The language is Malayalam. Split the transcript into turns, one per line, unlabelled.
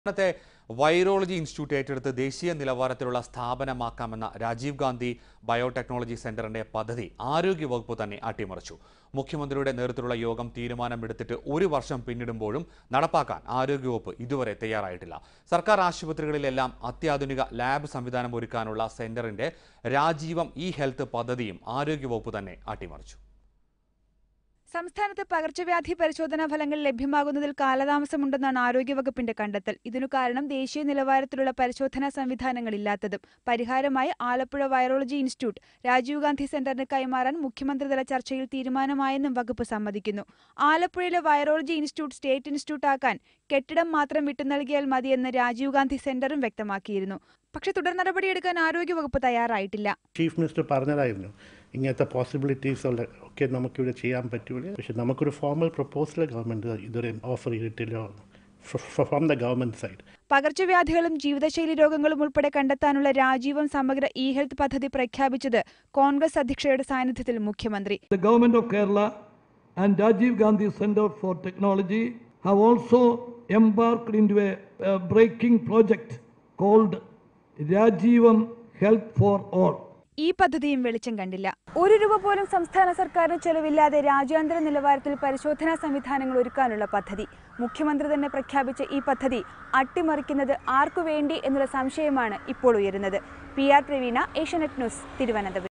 സംസ്ഥാനത്തെ വൈറോളജി ഇൻസ്റ്റിറ്റ്യൂട്ട് ഏറ്റെടുത്ത് ദേശീയ നിലവാരത്തിലുള്ള സ്ഥാപനമാക്കാമെന്ന രാജീവ് ഗാന്ധി ബയോടെക്നോളജി സെന്ററിന്റെ പദ്ധതി ആരോഗ്യവകുപ്പ് തന്നെ അട്ടിമറിച്ചു മുഖ്യമന്ത്രിയുടെ നേതൃത്വത്തിലുള്ള യോഗം തീരുമാനമെടുത്തിട്ട് ഒരു വർഷം പിന്നിടുമ്പോഴും നടപ്പാക്കാൻ ആരോഗ്യവകുപ്പ് ഇതുവരെ തയ്യാറായിട്ടില്ല സർക്കാർ ആശുപത്രികളിലെല്ലാം അത്യാധുനിക ലാബ് സംവിധാനം ഒരുക്കാനുള്ള സെന്ററിന്റെ രാജീവം ഇ ഹെൽത്ത് പദ്ധതിയും ആരോഗ്യവകുപ്പ് തന്നെ അട്ടിമറിച്ചു
സംസ്ഥാനത്ത് പകർച്ചവ്യാധി പരിശോധനാ ഫലങ്ങൾ ലഭ്യമാകുന്നതിൽ കാലതാമസമുണ്ടെന്നാണ് ആരോഗ്യവകുപ്പിന്റെ കണ്ടെത്തൽ ഇതിനു കാരണം ദേശീയ നിലവാരത്തിലുള്ള പരിശോധനാ സംവിധാനങ്ങളില്ലാത്തതും പരിഹാരമായി ആലപ്പുഴ വൈറോളജി ഇൻസ്റ്റിറ്റ്യൂട്ട് രാജീവ് ഗാന്ധി സെന്ററിന് കൈമാറാൻ മുഖ്യമന്ത്രിതല ചർച്ചയിൽ തീരുമാനമായെന്നും വകുപ്പ് സമ്മതിക്കുന്നു ആലപ്പുഴയിലെ വൈറോളജി ഇൻസ്റ്റിറ്റ്യൂട്ട് സ്റ്റേറ്റ് ഇൻസ്റ്റിറ്റ്യൂട്ട് ആക്കാൻ കെട്ടിടം മാത്രം വിട്ടു നൽകിയാൽ മതിയെന്ന് രാജീവ് ഗാന്ധി സെന്ററും വ്യക്തമാക്കിയിരുന്നു പക്ഷേ തുടർ നടപടിയെടുക്കാൻ ആരോഗ്യവകുപ്പ് തയ്യാറായിട്ടില്ല
ചീഫ് മിനിസ്റ്റർ പറഞ്ഞതായിരുന്നു ഇങ്ങനത്തെ പോസിബിലിറ്റീസ് ഉള്ള ഒക്കെ നമുക്കിവിടെ ചെയ്യാൻ പറ്റൂല പക്ഷെ നമുക്കൊരു ഫോർമൽ പ്രപ്പോസൽ ഗവൺമെൻറ് ഇതുവരെ ഓഫർ ചെയ്തിട്ടില്ല ഫ്രം ദ ഗവൺമെൻറ് സൈഡ്
പകർച്ചവ്യാധികളും ജീവിതശൈലി രോഗങ്ങളും ഉൾപ്പെടെ കണ്ടെത്താനുള്ള രാജീവം സമഗ്ര ഇ ഹെൽത്ത് പദ്ധതി പ്രഖ്യാപിച്ചത് കോൺഗ്രസ് അധ്യക്ഷയുടെ സാന്നിധ്യത്തിൽ മുഖ്യമന്ത്രി
The government of Kerala and Rajiv Gandhi Center for Technology have also embarked into a, a breaking project called Rajivam Health for All.
ഈ പദ്ധതിയും വെളിച്ചം കണ്ടില്ല ഒരു രൂപ പോലും സംസ്ഥാന സർക്കാരിന് ചെലവില്ലാതെ രാജ്യാന്തര നിലവാരത്തിൽ പരിശോധനാ സംവിധാനങ്ങൾ ഒരുക്കാനുള്ള പദ്ധതി മുഖ്യമന്ത്രി തന്നെ പ്രഖ്യാപിച്ച ഈ പദ്ധതി അട്ടിമറിക്കുന്നത് ആർക്കു വേണ്ടി എന്നുള്ള സംശയമാണ് ഇപ്പോൾ ഉയരുന്നത് P R Praveena Asianet news Thiruvananthapuram